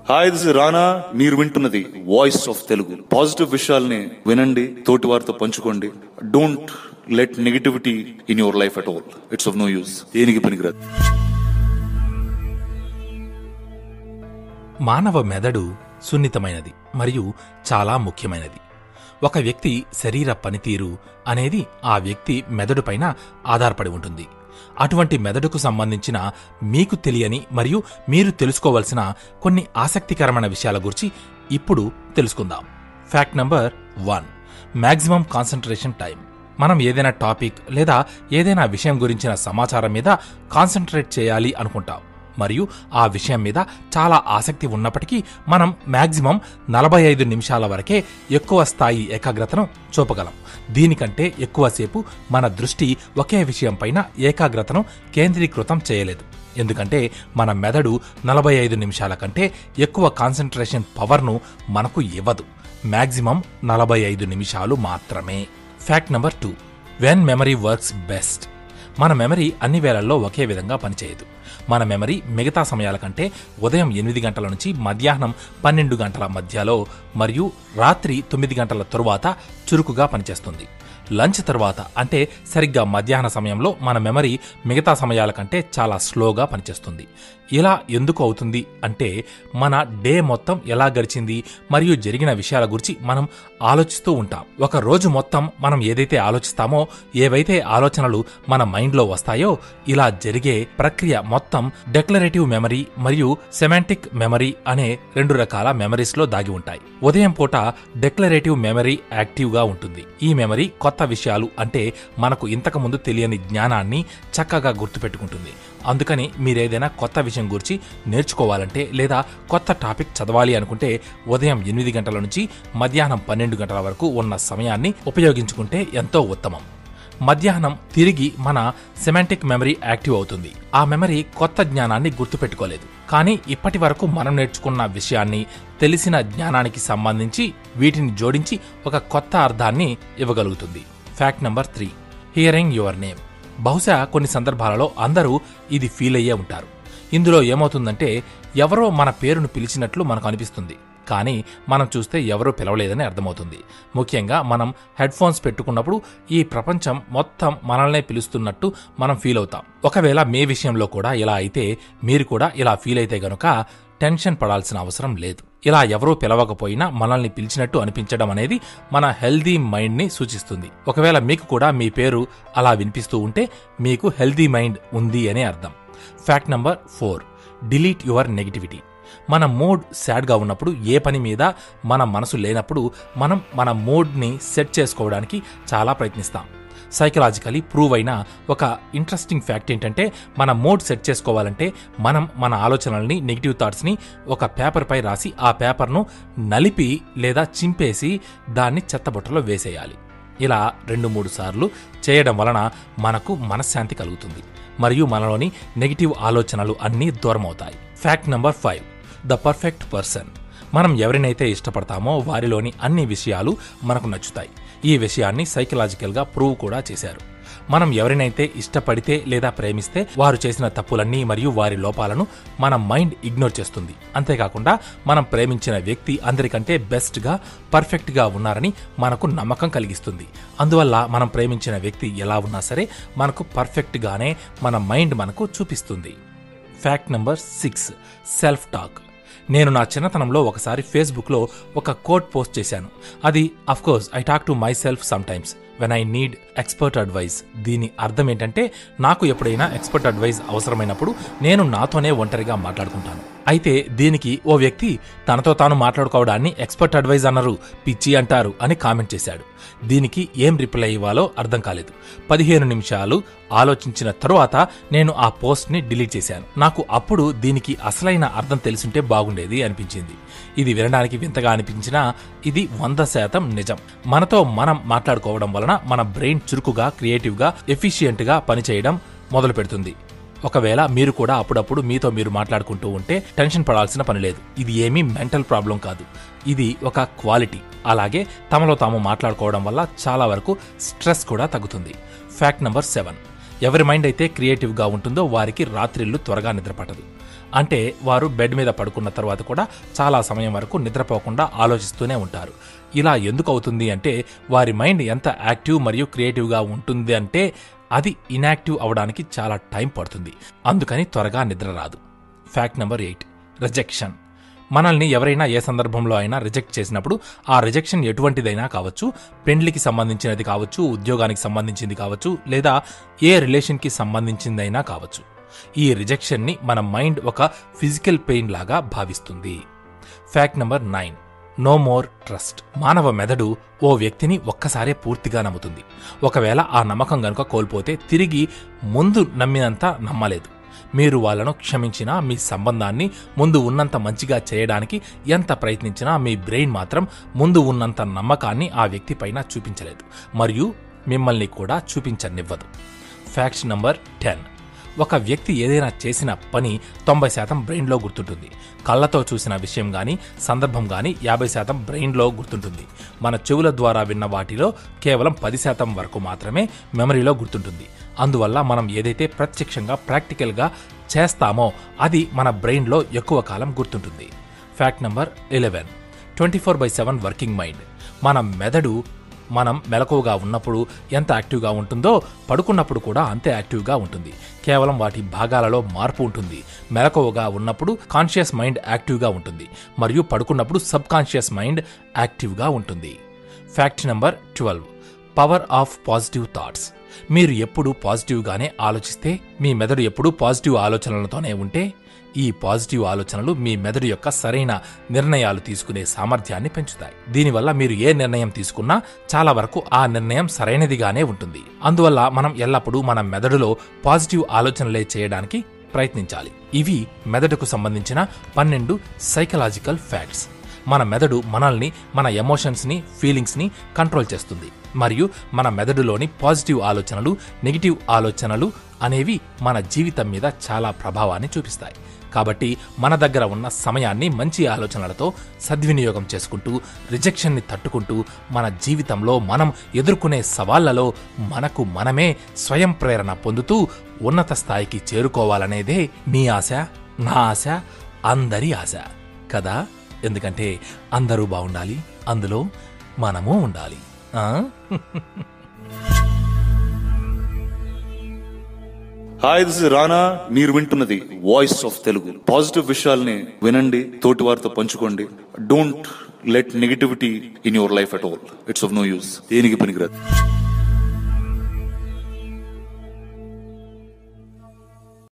Hi this రానా మీరు వింటున్నది voice of Telugu positive విషయాల్ని వినండి తోటి వారితో పంచుకోండి don't let negativity in your life at all it's of no use దేనికి పనికిరాదు మానవ మెదడు సున్నితమైనది మరియు చాలా ముఖ్యమైనది ఒక వ్యక్తి శరీర పనితీరు అనేది ఆ వ్యక్తి మెదడుపైన ఆధారపడి ఉంటుంది అటువంటి మెదడుకు సంబంధించిన మీకు తెలియని మరియు మీరు తెలుసుకోవలసిన కొన్ని ఆసక్తికరమైన విషయాల గురించి ఇప్పుడు తెలుసుకుందాం fact number one maximum concentration time మనం ఏదైనా టాపిక్ లేదా ఏదైనా విషయం గురించిన సమాచారం మీద కాన్సన్ట్రేట్ చేయాలి అనుకుంటాం మరియు ఆ విషయం మీద చాలా ఆసక్తి ఉన్నప్పటికీ మనం మ్యాక్సిమం నలభై ఐదు నిమిషాల వరకే ఎక్కువ స్థాయి ఏకాగ్రతను చూపగలం దీనికంటే ఎక్కువసేపు మన దృష్టి ఒకే విషయంపైన ఏకాగ్రతను కేంద్రీకృతం చేయలేదు ఎందుకంటే మన మెదడు నలభై ఐదు నిమిషాల కంటే ఎక్కువ కాన్సన్ట్రేషన్ పవర్ను మనకు ఇవ్వదు మ్యాక్సిమం నలభై ఐదు నిమిషాలు మాత్రమే fact number two when memory works best మన మెమరీ అన్ని వేళల్లో ఒకే విధంగా పనిచేయదు మన మెమరీ మిగతా సమయాల కంటే ఉదయం ఎనిమిది గంటల నుంచి మధ్యాహ్నం పన్నెండు గంటల మధ్యలో మరియు రాత్రి తొమ్మిది గంటల తరువాత చురుకుగా పనిచేస్తుంది లంచ్ తర్వాత అంటే సరిగ్గా మధ్యాహ్న సమయంలో మన మెమరీ మిగతా సమయాల కంటే చాలా స్లోగా పనిచేస్తుంది ఇలా ఎందుకు అవుతుంది అంటే మన డే మొత్తం ఎలా గడిచింది మరియు జరిగిన విషయాల గురించి మనం ఆలోచిస్తూ ఉంటాం ఒక రోజు మొత్తం మనం ఏదైతే ఆలోచిస్తామో ఏవైతే ఆలోచనలు మన మైండ్లో వస్తాయో ఇలా జరిగే ప్రక్రియ మొత్తం డెక్లరేటివ్ మెమరీ మరియు సెమాంటిక్ మెమరీ అనే రెండు రకాల మెమరీస్లో దాగి ఉంటాయి ఉదయం పూట డెక్లరేటివ్ మెమరీ యాక్టివ్గా ఉంటుంది ఈ మెమరీ కొత్త విషయాలు అంటే మనకు ఇంతకుముందు తెలియని జ్ఞానాన్ని చక్కగా గుర్తుపెట్టుకుంటుంది అందుకని మీరేదైనా కొత్త విషయం గురించి నేర్చుకోవాలంటే లేదా కొత్త టాపిక్ చదవాలి అనుకుంటే ఉదయం ఎనిమిది గంటల నుంచి మధ్యాహ్నం పన్నెండు గంటల వరకు ఉన్న సమయాన్ని ఉపయోగించుకుంటే ఎంతో ఉత్తమం మధ్యాహ్నం తిరిగి మన సెమాంటిక్ మెమరీ యాక్టివ్ అవుతుంది ఆ మెమరీ కొత్త జ్ఞానాన్ని గుర్తుపెట్టుకోలేదు కానీ ఇప్పటి వరకు మనం నేర్చుకున్న విషయాన్ని తెలిసిన జ్ఞానానికి సంబంధించి వీటిని జోడించి ఒక కొత్త అర్థాన్ని ఇవ్వగలుగుతుంది fact number three hearing your name బహుశా కొన్ని సందర్భాలలో అందరూ ఇది ఫీల్ అయ్యే ఉంటారు ఇందులో ఏమవుతుందంటే ఎవరో మన పేరును పిలిచినట్లు మనకు అనిపిస్తుంది కానీ మనం చూస్తే ఎవరూ పిలవలేదని అర్థమవుతుంది ముఖ్యంగా మనం హెడ్ ఫోన్స్ పెట్టుకున్నప్పుడు ఈ ప్రపంచం మొత్తం మనల్నే పిలుస్తున్నట్టు మనం ఫీల్ అవుతాం ఒకవేళ మీ విషయంలో కూడా ఇలా అయితే మీరు కూడా ఇలా ఫీల్ అయితే గనుక టెన్షన్ పడాల్సిన అవసరం లేదు ఇలా ఎవరూ పిలవకపోయినా మనల్ని పిలిచినట్టు అనిపించడం అనేది మన హెల్దీ మైండ్ని సూచిస్తుంది ఒకవేళ మీకు కూడా మీ పేరు అలా వినిపిస్తూ ఉంటే మీకు హెల్దీ మైండ్ ఉంది అనే అర్థం fact number four delete your negativity మన మూడ్ సాడ్గా ఉన్నప్పుడు ఏ పని మీద మన మనసు లేనప్పుడు మనం మన మూడ్ని సెట్ చేసుకోవడానికి చాలా ప్రయత్నిస్తాం సైకలాజికలీ ప్రూవ్ అయిన ఒక ఇంట్రెస్టింగ్ ఫ్యాక్ట్ ఏంటంటే మన మూడ్ సెట్ చేసుకోవాలంటే మనం మన ఆలోచనల్ని నెగిటివ్ థాట్స్ని ఒక పేపర్పై రాసి ఆ పేపర్ను నలిపి లేదా చింపేసి దాన్ని చెత్తబుట్టలో వేసేయాలి ఇలా రెండు మూడు సార్లు చేయడం వలన మనకు మనశ్శాంతి కలుగుతుంది మరియు మనలోని నెగిటివ్ ఆలోచనలు అన్నీ దూరమవుతాయి fact number five the perfect person మనం ఎవరినైతే ఇష్టపడతామో వారిలోని అన్ని విషయాలు మనకు నచ్చుతాయి ఈ విషయాన్ని సైకలాజికల్గా ప్రూవ్ కూడా చేశారు మనం ఎవరినైతే ఇష్టపడితే లేదా ప్రేమిస్తే వారు చేసిన తప్పులన్నీ మరియు వారి లోపాలను మన మైండ్ ఇగ్నోర్ చేస్తుంది అంతేకాకుండా మనం ప్రేమించిన వ్యక్తి అందరికంటే బెస్ట్గా పర్ఫెక్ట్గా ఉన్నారని మనకు నమ్మకం కలిగిస్తుంది అందువల్ల మనం ప్రేమించిన వ్యక్తి ఎలా ఉన్నా సరే మనకు పర్ఫెక్ట్గానే మన మైండ్ మనకు చూపిస్తుంది fact number six self talk నేను నా చిన్నతనంలో ఒకసారి ఫేస్బుక్లో ఒక కోట్ పోస్ట్ చేశాను అది course I talk to myself sometimes when I need expert advice దీని అర్థం ఏంటంటే నాకు ఎప్పుడైనా ఎక్స్పర్ట్ అడ్వైస్ అవసరమైనప్పుడు నేను నాతోనే ఒంటరిగా మాట్లాడుకుంటాను అయితే దీనికి ఓ వ్యక్తి తనతో తాను మాట్లాడుకోవడాన్ని ఎక్స్పర్ట్ అడ్వైజ్ అన్నారు పిచ్చి అంటారు అని కామెంట్ చేశాడు దీనికి ఏం రిప్లై ఇవ్వాలో అర్థం కాలేదు పదిహేను నిమిషాలు ఆలోచించిన తరువాత నేను ఆ పోస్ట్ని డిలీట్ చేశాను నాకు అప్పుడు దీనికి అసలైన అర్థం తెలుసుంటే బాగుండేది అనిపించింది ఇది వినడానికి వింతగా అనిపించినా ఇది వంద శాతం నిజం మనతో మనం మాట్లాడుకోవడం వలన మన బ్రెయిన్ చురుకుగా క్రియేటివ్గా ఎఫిషియెంట్గా పనిచేయడం మొదలు పెడుతుంది ఒకవేళ మీరు కూడా అప్పుడప్పుడు మీతో మీరు మాట్లాడుకుంటూ ఉంటే టెన్షన్ పడాల్సిన పని లేదు ఇది ఏమీ మెంటల్ ప్రాబ్లం కాదు ఇది ఒక క్వాలిటీ అలాగే తమలో తాము మాట్లాడుకోవడం వల్ల చాలా వరకు స్ట్రెస్ కూడా తగ్గుతుంది ఫ్యాక్ట్ నెంబర్ సెవెన్ ఎవరి మైండ్ అయితే క్రియేటివ్గా ఉంటుందో వారికి రాత్రిళ్ళు త్వరగా నిద్రపట్టదు అంటే వారు బెడ్ మీద పడుకున్న తర్వాత కూడా చాలా సమయం వరకు నిద్రపోకుండా ఆలోచిస్తూనే ఉంటారు ఇలా ఎందుకు అవుతుంది అంటే వారి మైండ్ ఎంత యాక్టివ్ మరియు క్రియేటివ్గా ఉంటుంది అంటే అది ఇనాక్టివ్ అవడానికి చాలా టైం పడుతుంది అందుకని త్వరగా నిద్ర రాదు ఫ్యాక్ట్ నెంబర్ ఎయిట్ రిజెక్షన్ మనల్ని ఎవరైనా ఏ సందర్భంలో అయినా రిజెక్ట్ చేసినప్పుడు ఆ రిజెక్షన్ ఎటువంటిదైనా కావచ్చు పెండ్లికి సంబంధించినది కావచ్చు ఉద్యోగానికి సంబంధించింది కావచ్చు లేదా ఏ రిలేషన్కి సంబంధించిందైనా కావచ్చు ఈ రిజెక్షన్ని మన మైండ్ ఒక ఫిజికల్ పెయిన్ లాగా భావిస్తుంది fact number nine no more trust మానవ మెదడు ఓ వ్యక్తిని ఒక్కసారే పూర్తిగా నమ్ముతుంది ఒకవేళ ఆ నమ్మకం గనుక కోల్పోతే తిరిగి ముందు నమ్మినంత నమ్మలేదు మీరు వాళ్ళను క్షమించినా మీ సంబంధాన్ని ముందు ఉన్నంత మంచిగా చేయడానికి ఎంత ప్రయత్నించినా మీ బ్రెయిన్ మాత్రం ముందు ఉన్నంత నమ్మకాన్ని ఆ వ్యక్తి పైన చూపించలేదు మరియు మిమ్మల్ని కూడా చూపించనివ్వదు ఫ్యాక్ట్ నంబర్ టెన్ ఒక వ్యక్తి ఏదైనా చేసిన పని తొంభై శాతం బ్రెయిన్లో గుర్తుంటుంది కళ్ళతో చూసిన విషయం గాని సందర్భం గాని యాభై శాతం బ్రెయిన్లో గుర్తుంటుంది మన చెవుల ద్వారా విన్న వాటిలో కేవలం పది శాతం వరకు మాత్రమే మెమరీలో గుర్తుంటుంది అందువల్ల మనం ఏదైతే ప్రత్యక్షంగా ప్రాక్టికల్గా చేస్తామో అది మన బ్రెయిన్లో ఎక్కువ కాలం గుర్తుంటుంది fact number eleven twenty four by seven working mind మన మెదడు మనం మెలకువగా ఉన్నప్పుడు ఎంత యాక్టివ్గా ఉంటుందో పడుకున్నప్పుడు కూడా అంతే యాక్టివ్గా ఉంటుంది కేవలం వాటి భాగాలలో మార్పు ఉంటుంది మెలకువగా ఉన్నప్పుడు కాన్షియస్ మైండ్ యాక్టివ్గా ఉంటుంది మరియు పడుకున్నప్పుడు సబ్ కాన్షియస్ మైండ్ యాక్టివ్గా ఉంటుంది fact number twelve power of positive thoughts మీరు ఎప్పుడు పాజిటివ్గానే ఆలోచిస్తే మీ మెదడు ఎప్పుడు పాజిటివ్ ఆలోచనలతోనే ఉంటే ఈ పాజిటివ్ ఆలోచనలు మీ మెదడు యొక్క సరైన నిర్ణయాలు తీసుకునే సామర్థ్యాన్ని పెంచుతాయి దీనివల్ల మీరు ఏ నిర్ణయం తీసుకున్నా చాలా వరకు ఆ నిర్ణయం సరైనదిగానే ఉంటుంది అందువల్ల మనం ఎల్లప్పుడూ మన మెదడులో పాజిటివ్ ఆలోచనలే చేయడానికి ప్రయత్నించాలి ఇవి మెదడుకు సంబంధించిన పన్నెండు సైకలాజికల్ ఫ్యాక్ట్స్ మన మెదడు మనల్ని మన ఎమోషన్స్ని ఫీలింగ్స్ని కంట్రోల్ చేస్తుంది మరియు మన మెదడులోని పాజిటివ్ ఆలోచనలు నెగిటివ్ ఆలోచనలు అనేవి మన జీవితం మీద చాలా ప్రభావాన్ని చూపిస్తాయి కాబట్టి మన దగ్గర ఉన్న సమయాన్ని మంచి ఆలోచనలతో సద్వినియోగం చేసుకుంటూ రిజెక్షన్ని తట్టుకుంటూ మన జీవితంలో మనం ఎదుర్కొనే సవాళ్లలో మనకు మనమే స్వయం ప్రేరణ పొందుతూ ఉన్నత స్థాయికి చేరుకోవాలనేదే మీ ఆశ నా ఆశ అందరి ఆశ కదా ఎందుకంటే అందరూ బాగుండాలి అందులో మనము ఉండాలి ఆ? హాయ్ దిస్ ఇస్ రానా మీరు వింటున్నది వాయిస్ ఆఫ్ తెలుగు పాజిటివ్ విషయాల్ని వినండి తోటి వారితో పంచుకోండి don't let negativity in your life at all it's of no use దేనికి పనికిరాదు